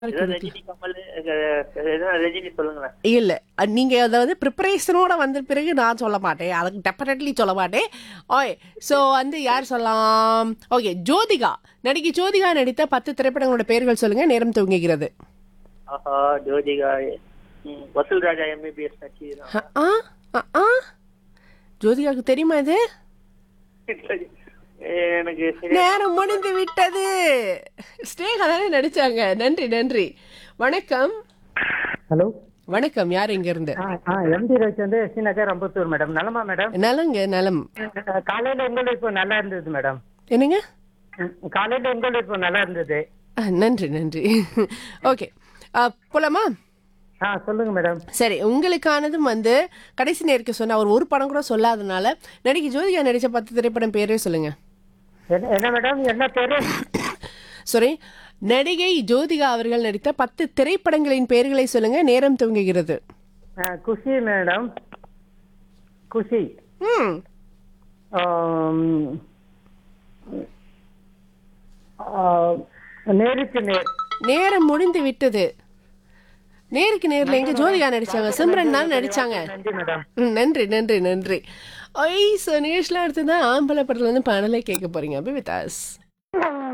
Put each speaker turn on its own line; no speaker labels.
ஏதோ ரஜினி கமல் அஹ், ஏதோ ரஜினி சொல்லுங்களேன்
இல்ல அஹ் நீங்க அதாவது ப்ரிப்பரேஷனோட வந்த பிறகு நான் சொல்ல மாட்டேன் அதுக்கு டெஃபினெட்லி சொல்ல மாட்டேன் ஓய் ஸோ வந்து யார் சொல்லலாம் ஓகே ஜோதிகா நடிகை ஜோதிகா நடித்த பத்து திரைப்படங்களோட பெயர்கள் சொல்லுங்க நேரம் துவங்குகிறது
ஆஹா ஜோதிகா ம், வசூல் ராஜா எம்பிபிஎஸ் நச்சு
அ- ஆ அ- ஆ ஜோதிகாவுக்கு தெரியுமா இது
எனக்கு சரி
நேரம் முடிந்து விட்டது ஸ்னேகா தானே நடிச்சாங்க நன்றி நன்றி வணக்கம்
ஹலோ
வணக்கம் யார் இங்க இருந்து
ஆ ஆ எம்டி ரோச் வந்து எஸ்டி நகர் அம்பத்தூர் மேடம் நலமா மேடம்
நலங்க நலம்
அஹ், காலையில உங்கள் இப்போ நல்லா இருந்தது மேடம்
என்னங்க
ம், காலையில உங்கள் இப்போ நல்லா இருந்தது
ஆ, நன்றி நன்றி ஓகே போலாமா
ஆ சொல்லுங்க மேடம்
சரி உங்களுக்கானதும் வந்து கடைசி நேருக்கு சொன்ன அவர் ஒரு படம் கூட சொல்லாதனால நடிகை ஜோதிகா நடிச்ச பத்து திரைப்படம் பேரே சொல்லுங்க
என்ன என்ன மேடம் என்ன பேரு
சாரி நடிகை ஜோதிகா அவர்கள் நடித்த பத்து திரைப்படங்களின் பெயர்களை சொல்லுங்க நேரம் துவங்குகிறது
ஆ, குஷி மேடம் குஷி
ம்
ஆம், ஆ, நேருக்கு நேர்
நேரம் முடிந்து விட்டது நேருக்கு நேர்ல எங்க ஜோதிகா நடிச்சாங்க சிம்ரன் தான் நடிச்சாங்க
நன்றி மேடம்
ம், நன்றி நன்றி நன்றி ஐ ஸோ நிகழ்ச்சியில் அடுத்ததான் ஆம்பளை படத்துல இருந்து பாடலை கேட்க போறீங்க அபி வித் us